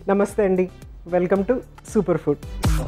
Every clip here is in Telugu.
నమస్తే అండి welcome to super food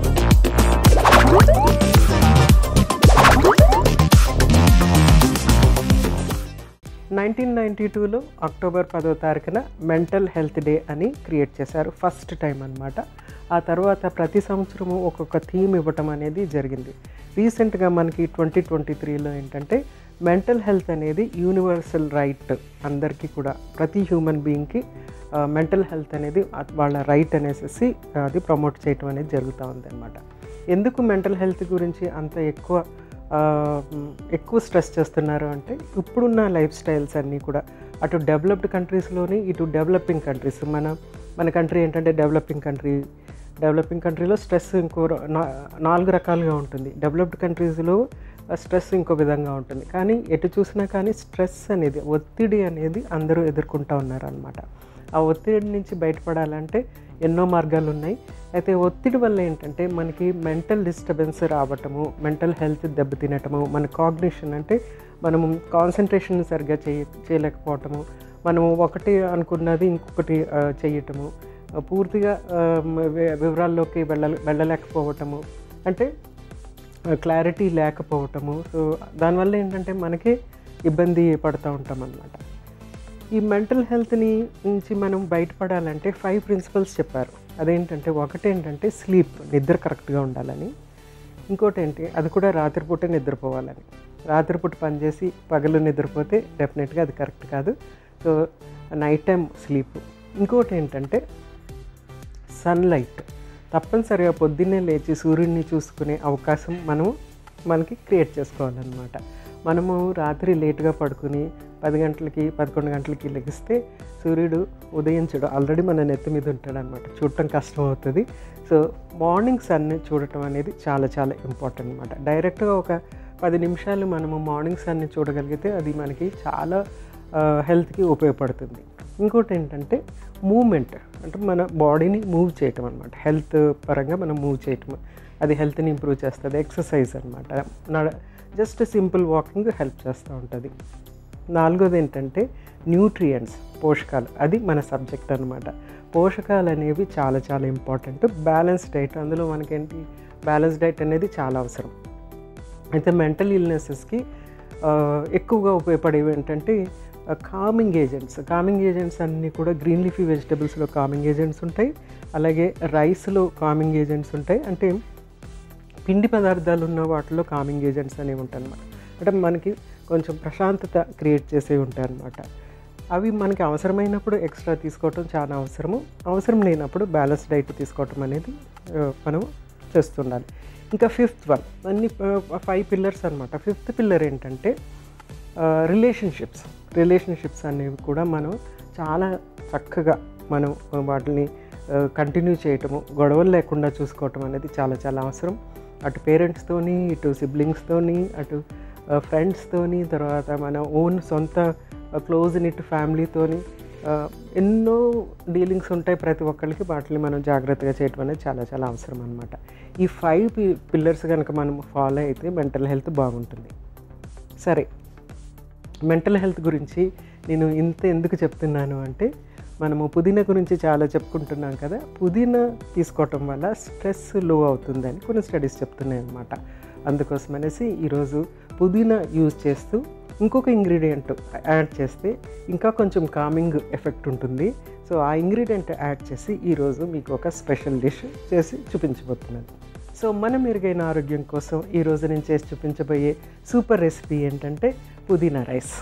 nineteen ninety టూలో అక్టోబర్ పదో తారీఖున మెంటల్ హెల్త్ డే అని క్రియేట్ చేశారు ఫస్ట్ టైం అన్నమాట ఆ తర్వాత ప్రతి సంవత్సరము ఒక్కొక్క థీమ్ ఇవ్వటం అనేది జరిగింది రీసెంట్గా మనకి ట్వంటీ ట్వంటీ త్రీలో ఏంటంటే మెంటల్ హెల్త్ అనేది యూనివర్సల్ రైట్ అందరికీ కూడా ప్రతి హ్యూమన్ బీయింగ్కి మెంటల్ హెల్త్ అనేది అ- వాళ్ళ రైట్ అనేసి అది ప్రమోట్ చేయటం అనేది జరుగుతూ ఉంది అనమాట ఎందుకు మెంటల్ హెల్త్ గురించి అంత ఎక్కువ ఆ, మ్, ఎక్కువ స్ట్రెస్ చేస్తున్నారు అంటే ఇప్పుడున్న లైఫ్ స్టైల్స్ అన్నీ కూడా అటు డెవలప్డ్ కంట్రీస్లోని ఇటు డెవలపింగ్ కంట్రీస్ మన మన కంట్రీ ఏంటంటే డెవలపింగ్ కంట్రీ డెవలపింగ్ కంట్రీలో స్ట్రెస్ ఇంకో ర- నా- నాలుగు రకాలుగా ఉంటుంది డెవలప్డ్ కంట్రీస్లో స్ట్రెస్ ఇంకో విధంగా ఉంటుంది కానీ ఎటు చూసినా కానీ స్ట్రెస్ అనేది ఒత్తిడి అనేది అందరూ ఎదుర్కొంటూ ఉన్నారనమాట ఆ ఒత్తిడి నుంచి బయటపడాలంటే ఎన్నో మార్గాలు ఉన్నాయి అయితే ఒత్తిడి వల్ల ఏంటంటే మనకి మెంటల్ డిస్టర్బెన్స్ రావటము మెంటల్ హెల్త్ దెబ్బతినటము మన కాగ్నిషన్ అంటే మనము కాన్సన్ట్రేషన్ సరిగ్గా చేయ చేయలేకపోవటము మనము ఒకటి అనుకున్నది ఇంకొకటి ఆ, చేయటము ఆ, పూర్తిగా ఆ, వి- వివరాల్లోకి వెళ్ళ వెళ్ళలేకపోవటము అంటే క్లారిటీ లేకపోవటము సో దానివల్ల ఏంటంటే మనకి ఇబ్బంది పడుతూ ఉంటాం అన్నమాట ఈ మెంటల్ హెల్త్ని నుంచి మనం బయటపడాలంటే ఫైవ్ ప్రిన్సిపల్స్ చెప్పారు అదేంటంటే ఒకటేంటంటే స్లీప్ నిద్ర కరెక్ట్గా ఉండాలని ఇంకోటి ఏంటి అది కూడా రాత్రిపూట నిద్రపోవాలని రాత్రిపూట పనిచేసి పగలు నిద్రపోతే డెఫినెట్గా అది కరెక్ట్ కాదు సో నైట్ టైం స్లీప్ ఇంకోటి ఏంటంటే సన్లైట్ తప్పనిసరిగా పొద్దున్నే లేచి సూర్యుడిని చూసుకునే అవకాశం మనము మనకి క్రియేట్ చేసుకోవాలన్నమాట మనము రాత్రి లేట్గా పడుకుని పది గంటలకి పదకొండు గంటలకి లెగిస్తే సూర్యుడు ఉదయించడు ఆల్రెడీ మన నెత్తి మీద ఉంటాడు అనమాట చూడటం కష్టం అవుతుంది సో మార్నింగ్ సన్ చూడటం అనేది చాలా చాలా ఇంపార్టెంట్ అనమాట డైరెక్ట్గా ఒక పది నిమిషాలు మనము మార్నింగ్ సన్ని చూడగలిగితే అది మనకి చాలా హెల్త్కి ఉపయోగపడుతుంది ఇంకోటి ఏంటంటే మూమెంట్ అంటే మన బాడీని మూవ్ చేయటం అనమాట హెల్త్ పరంగా మనం మూవ్ చేయటం అది హెల్త్ని ఇంప్రూవ్ చేస్తుంది ఎక్సర్సైజ్ అనమాట నడ జస్ట్ సింపుల్ వాకింగ్ హెల్ప్ చేస్తూ ఉంటుంది నాలుగోది ఏంటంటే న్యూట్రియంట్స్ పోషకాలు అది మన సబ్జెక్ట్ అనమాట పోషకాలు అనేవి చాలా చాలా ఇంపార్టెంట్ బ్యాలెన్స్ డైట్ అందులో మనకేంటి బ్యాలెన్స్ డైట్ అనేది చాలా అవసరం అయితే మెంటల్ ఇల్నెసెస్కి ఎక్కువగా ఉపయోగపడేవి ఏంటంటే కామింగ్ ఏజెంట్స్ కామింగ్ ఏజెంట్స్ అన్నీ కూడా గ్రీన్ లీఫీ వెజిటబుల్స్లో కామింగ్ ఏజెంట్స్ ఉంటాయి అలాగే రైస్లో కామింగ్ ఏజెంట్స్ ఉంటాయి అంటే పిండి పదార్థాలు ఉన్న వాటిలో కామింగ్ ఏజెంట్స్ అనేవి ఉంటాయి అన్నమాట అంటే మనకి కొంచెం ప్రశాంతత క్రియేట్ చేసేవి ఉంటాయి అన్నమాట అవి మనకి అవసరమైనప్పుడు ఎక్స్ట్రా తీసుకోవటం చాలా అవసరము అవసరం లేనప్పుడు బ్యాలెన్స్ డైట్ తీసుకోవటం అనేది ఆ, మనం చేస్తుండాలి ఇంకా ఫిఫ్త్ వన్ అన్ని ఫైవ్ పిల్లర్స్ అనమాట ఫిఫ్త్ పిల్లర్ ఏంటంటే రిలేషన్షిప్స్ రిలేషన్షిప్స్ అనేవి కూడా మనం చాలా చక్కగా మనం వాటిని కంటిన్యూ చేయటము గొడవలు లేకుండా చూసుకోవటం అనేది చాలా చాలా అవసరం అటు పేరెంట్స్తోని ఇటు సిబ్లింగ్స్తోని అటు ఫ్రెండ్స్తోని తర్వాత మన ఓన్ సొంత క్లోజ్ నిట్ ఫ్యామిలీతోని ఆ, ఎన్నో డీలింగ్స్ ఉంటాయి ప్రతి ఒక్కరికి వాటిని మనం జాగ్రత్తగా చేయటం అనేది చాలా చాలా అవసరం అనమాట ఈ ఫైవ్ పిల్లర్స్ కనుక మనం ఫాలో అయితే మెంటల్ హెల్త్ బాగుంటుంది సరే మెంటల్ హెల్త్ గురించి నేను ఇంత ఎందుకు చెప్తున్నాను అంటే మనము పుదీనా గురించి చాలా చెప్పుకుంటున్నాం కదా పుదీనా తీసుకోవటం వల్ల స్ట్రెస్ లో అవుతుందని కొన్ని స్టడీస్ చెప్తున్నాయి అన్నమాట అందుకోసం అనేసి ఈరోజు పుదీనా యూజ్ చేస్తూ ఇంకొక ఇంగ్రీడియంట్ యాడ్ చేస్తే ఇంకా కొంచెం కామింగ్ ఎఫెక్ట్ ఉంటుంది సో ఆ ఇంగ్రీడియంట్ యాడ్ చేసి ఈరోజు మీకు ఒక స్పెషల్ డిష్ చేసి చూపించబోతున్నాను సో మన మెరుగైన ఆరోగ్యం కోసం ఈరోజు నేను చేసి చూపించబోయే సూపర్ రెసిపీ ఏంటంటే పుదీనా రైస్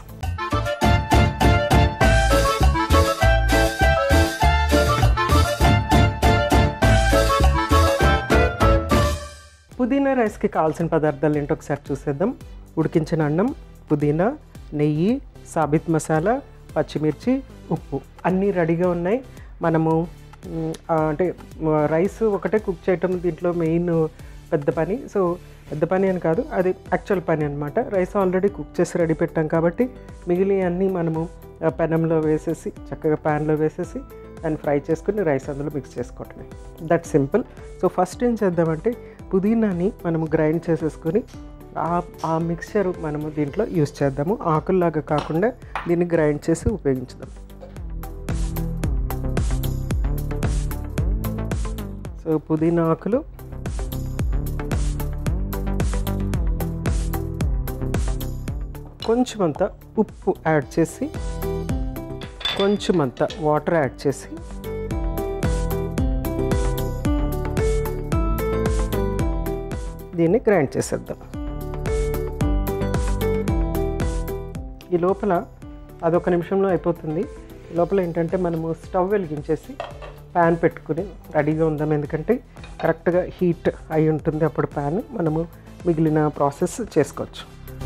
పుదీనా రైస్కి కావాల్సిన పదార్థాలు ఏంటో ఒకసారి చూసేద్దాం ఉడికించిన అన్నం పుదీనా నెయ్యి సాబిత్ మసాలా పచ్చిమిర్చి ఉప్పు అన్నీ రెడీగా ఉన్నాయి మనము మ్, ఆ, అంటే మ, రైస్ ఒకటే కుక్ చేయటం దీంట్లో మెయిన్ పెద్ద పని సో పెద్ద పని అని కాదు అది యాక్చువల్ పని అనమాట రైస్ ఆల్రెడీ కుక్ చేసి రెడీ పెట్టాం కాబట్టి మిగిలిన అన్నీ మనము ఆ, పెనంలో వేసేసి చక్కగా ప్యాన్లో వేసేసి దాన్ని ఫ్రై చేసుకుని రైస్ అందులో మిక్స్ చేసుకోవటమే దట్ సింపుల్ సో ఫస్ట్ ఏం చేద్దామంటే పుదీనాని మనము గ్రైండ్ చేసేసుకొని ఆ ఆ మిక్చర్ మనము దీంట్లో యూస్ చేద్దాము ఆకుల్లాగా కాకుండా దీన్ని గ్రైండ్ చేసి ఉపయోగించుదాం సో పుదీనా ఆకులు కొంచెం అంత ఉప్పు యాడ్ చేసి కొంచెం అంత వాటర్ యాడ్ చేసి దీన్ని గ్రైండ్ చేసేద్దాం ఈ లోపల అదొక నిమిషంలో అయిపోతుంది ఈ లోపల ఏంటంటే మనము స్టవ్ వెలిగించేసి ప్యాన్ పెట్టుకుని రెడీగా ఉందాం ఎందుకంటే కరెక్ట్గా హీట్ అయి ఉంటుంది అప్పుడు ప్యాన్ మనము మిగిలిన ప్రాసెస్ చేసుకోవచ్చు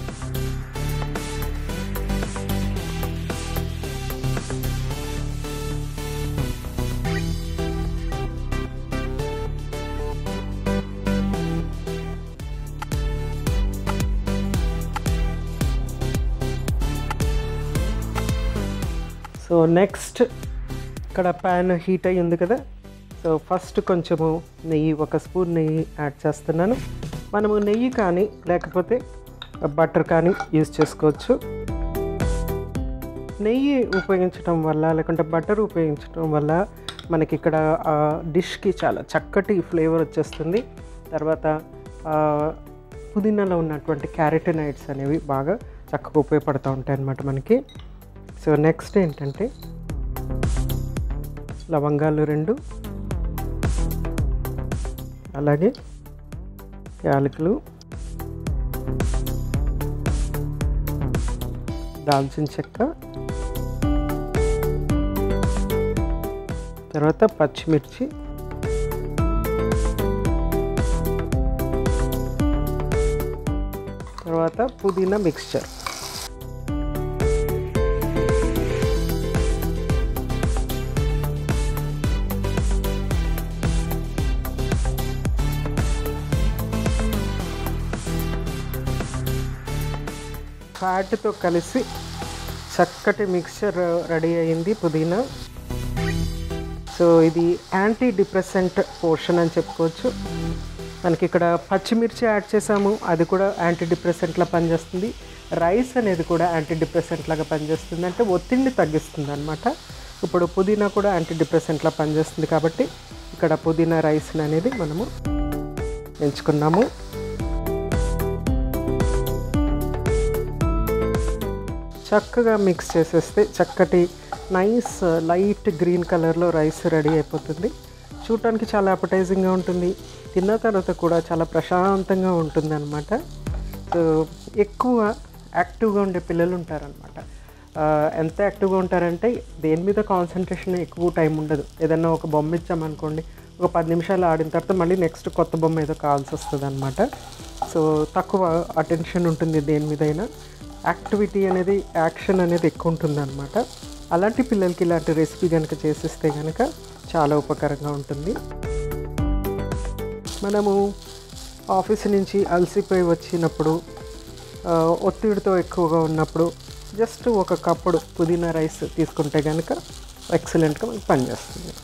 సో నెక్స్ట్ ఇక్కడ ప్యాన్ హీట్ అయ్యి ఉంది కదా సో ఫస్ట్ కొంచెము నెయ్యి ఒక స్పూన్ నెయ్యి యాడ్ చేస్తున్నాను మనము నెయ్యి కానీ లేకపోతే బటర్ కానీ యూజ్ చేసుకోవచ్చు నెయ్యి ఉపయోగించడం వల్ల లేకుంటే బటర్ ఉపయోగించడం వల్ల మనకి ఇక్కడ ఆ డిష్కి చాలా చక్కటి ఫ్లేవర్ వచ్చేస్తుంది తర్వాత ఆ, పుదీనాలో ఉన్నటువంటి క్యారెటనైడ్స్ అనేవి బాగా చక్కగా ఉపయోగపడుతూ ఉంటాయి అన్నమాట మనకి సో నెక్స్ట్ ఏంటంటే లవంగాలు రెండు అలాగే యాలకులు దాల్చిన చెక్క తర్వాత పచ్చిమిర్చి తర్వాత పుదీనా మిక్స్చర్ ఫ్యాట్తో కలిసి చక్కటి మిక్స్చర్ రెడీ అయింది పుదీనా సో ఇది యాంటీ డిప్రెసెంట్ పోర్షన్ అని చెప్పుకోవచ్చు మనకి ఇక్కడ పచ్చిమిర్చి యాడ్ చేసాము అది కూడా యాంటీ డిప్రెసెంట్లా పనిచేస్తుంది రైస్ అనేది కూడా యాంటీ డిప్రెసెంట్ లాగా పనిచేస్తుంది అంటే ఒత్తిడిని తగ్గిస్తుంది అనమాట ఇప్పుడు పుదీనా కూడా యాంటీ డిప్రెసెంట్లా పనిచేస్తుంది కాబట్టి ఇక్కడ పుదీనా రైస్ అనేది మనము ఎంచుకున్నాము చక్కగా మిక్స్ చేసేస్తే చక్కటి నైస్ లైట్ గ్రీన్ కలర్లో రైస్ రెడీ అయిపోతుంది చూడటానికి చాలా అపటైజింగ్గా ఉంటుంది తిన్న తర్వాత కూడా చాలా ప్రశాంతంగా ఉంటుంది అనమాట సో ఎక్కువ యాక్టివ్గా ఉండే పిల్లలు ఉంటారనమాట ఆ, ఎంత యాక్టివ్గా ఉంటారంటే దేని మీద కాన్సన్ట్రేషన్ ఎక్కువ టైం ఉండదు ఏదన్నా ఒక బొమ్మ ఇచ్చామనుకోండి ఒక పది నిమిషాలు ఆడిన తర్వాత మళ్ళీ నెక్స్ట్ కొత్త బొమ్మ ఏదో కావాల్సి వస్తుంది అనమాట సో తక్కువ అటెన్షన్ ఉంటుంది దేని మీదైనా యాక్టివిటీ అనేది యాక్షన్ అనేది ఎక్కువ ఉంటుంది అనమాట అలాంటి పిల్లలకి ఇలాంటి రెసిపీ కనుక చేసిస్తే కనుక చాలా ఉపకారంగా ఉంటుంది మనము ఆఫీస్ నుంచి అలసిపోయి వచ్చినప్పుడు ఆ, ఒత్తిడితో ఎక్కువగా ఉన్నప్పుడు జస్ట్ ఒక కప్పుడు పుదీనా రైస్ తీసుకుంటే కనుక ఎక్సలెంట్గా మనకి పనిచేస్తుంది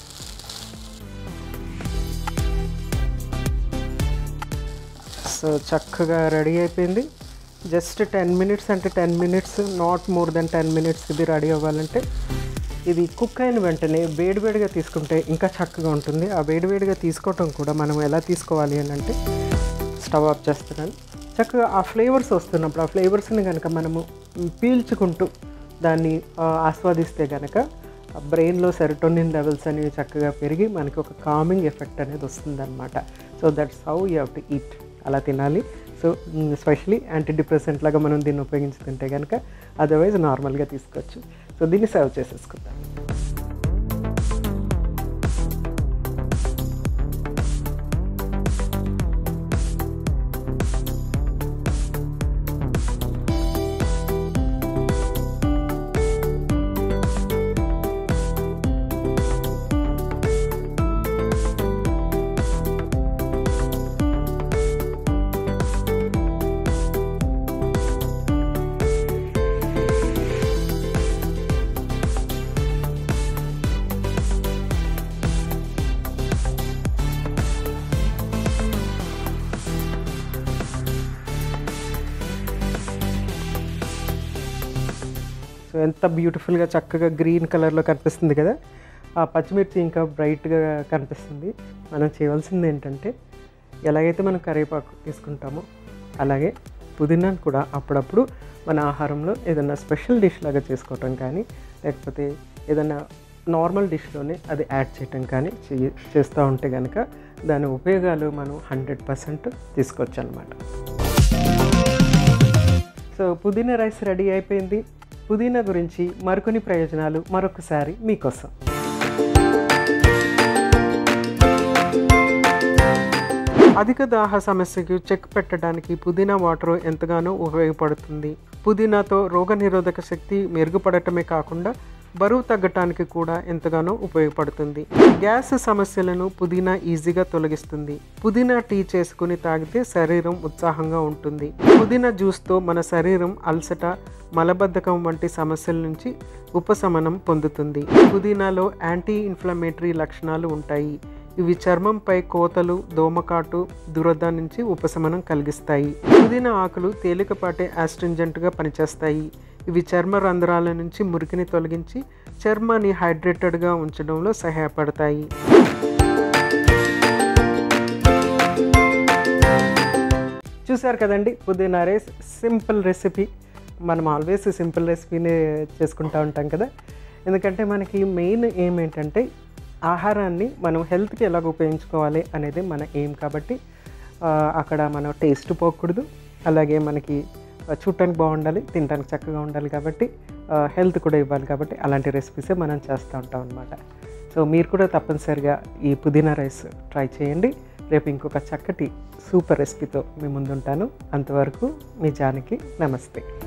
సో చక్కగా రెడీ అయిపోయింది జస్ట్ టెన్ మినిట్స్ అంటే ten minutes not more than ten minutes ఇది రెడీ అవ్వాలంటే ఇది కుక్ అయిన వెంటనే వేడివేడిగా తీసుకుంటే ఇంకా చక్కగా ఉంటుంది ఆ వేడివేడిగా తీసుకోవటం కూడా మనం ఎలా తీసుకోవాలి అని అంటే స్టవ్ ఆఫ్ చేస్తున్నాను చక్కగా ఆ ఫ్లేవర్స్ వస్తున్నప్పుడు ఆ ఫ్లేవర్స్ని కనుక మనము పీల్చుకుంటూ దాన్ని ఆ, ఆస్వాదిస్తే కనుక బ్రెయిన్లో సెరటోనిన్ లెవెల్స్ అనేవి చక్కగా పెరిగి మనకి ఒక కామింగ్ ఎఫెక్ట్ అనేది వస్తుంది అనమాట so that's how you have to eat అలా తినాలి సో స్పెషలీ యాంటీ డిప్రెసెంట్ లాగా మనం దీన్ని ఉపయోగించుకుంటే కనుక అదర్వైజ్ నార్మల్గా తీసుకోవచ్చు సో దీన్ని సర్వ్ చేసేసుకుందాం సో ఎంత బ్యూటిఫుల్గా చక్కగా గ్రీన్ కలర్లో కనిపిస్తుంది కదా ఆ పచ్చిమిర్చి ఇంకా బ్రైట్గా కనిపిస్తుంది మనం చేయవలసింది ఏంటంటే ఎలాగైతే మనం కరివేపాకు తీసుకుంటామో అలాగే పుదీనాను కూడా అప్పుడప్పుడు మన ఆహారంలో ఏదైనా స్పెషల్ డిష్ లాగా చేసుకోవటం కానీ లేకపోతే ఏదైనా నార్మల్ డిష్లోనే అది యాడ్ చేయటం కానీ చే- చేస్తూ ఉంటే కనుక దాని ఉపయోగాలు మనం హండ్రెడ్ పర్సెంట్ తీసుకోవచ్చు అనమాట సో పుదీనా రైస్ రెడీ అయిపోయింది పుదీనా గురించి మరికొన్ని ప్రయోజనాలు మరొకసారి మీకోసం అధిక దాహ సమస్యకు చెక్ పెట్టడానికి పుదీనా వాటర్ ఎంతగానో ఉపయోగపడుతుంది పుదీనాతో రోగనిరోధక శక్తి మెరుగుపడటమే కాకుండా బరువు తగ్గటానికి కూడా ఎంతగానో ఉపయోగపడుతుంది గ్యాస్ సమస్యలను పుదీనా ఈజీగా తొలగిస్తుంది పుదీనా టీ చేసుకుని తాగితే శరీరం ఉత్సాహంగా ఉంటుంది పుదీనా జ్యూస్తో మన శరీరం అలసట మలబద్ధకం వంటి సమస్యల నుంచి ఉపశమనం పొందుతుంది పుదీనాలో యాంటీ ఇన్ఫ్లమేటరీ లక్షణాలు ఉంటాయి ఇవి చర్మంపై కోతలు దోమకాటు దురద నుంచి ఉపశమనం కలిగిస్తాయి పుదీనా ఆకులు తేలికపాటి ఆస్ట్రింజెంట్గా పనిచేస్తాయి ఇవి చర్మ రంధ్రాల నుంచి మురికిని తొలగించి చర్మాన్ని హైడ్రేటెడ్గా ఉంచడంలో సహాయపడతాయి చూసారు కదండి పుదీనా రైస్ సింపుల్ రెసిపీ మనం ఆల్వేస్ సింపుల్ రెసిపీనే చేసుకుంటూ ఉంటాం కదా ఎందుకంటే మనకి మెయిన్ ఏం ఏంటంటే ఆహారాన్ని మనం హెల్త్కి ఎలాగ ఉపయోగించుకోవాలి అనేది మన ఎయిమ్ కాబట్టి ఆ, అక్కడ మనం టేస్ట్ పోకూడదు అలాగే మనకి చూడటానికి బాగుండాలి తినడానికి చక్కగా ఉండాలి కాబట్టి హెల్త్ కూడా ఇవ్వాలి కాబట్టి అలాంటి రెసిపీసే మనం చేస్తూ ఉంటాం అనమాట సో మీరు కూడా తప్పనిసరిగా ఈ పుదీనా రైస్ ట్రై చేయండి రేపు ఇంకొక చక్కటి సూపర్ రెసిపీతో మీ ముందుంటాను అంతవరకు మీ జానికి నమస్తే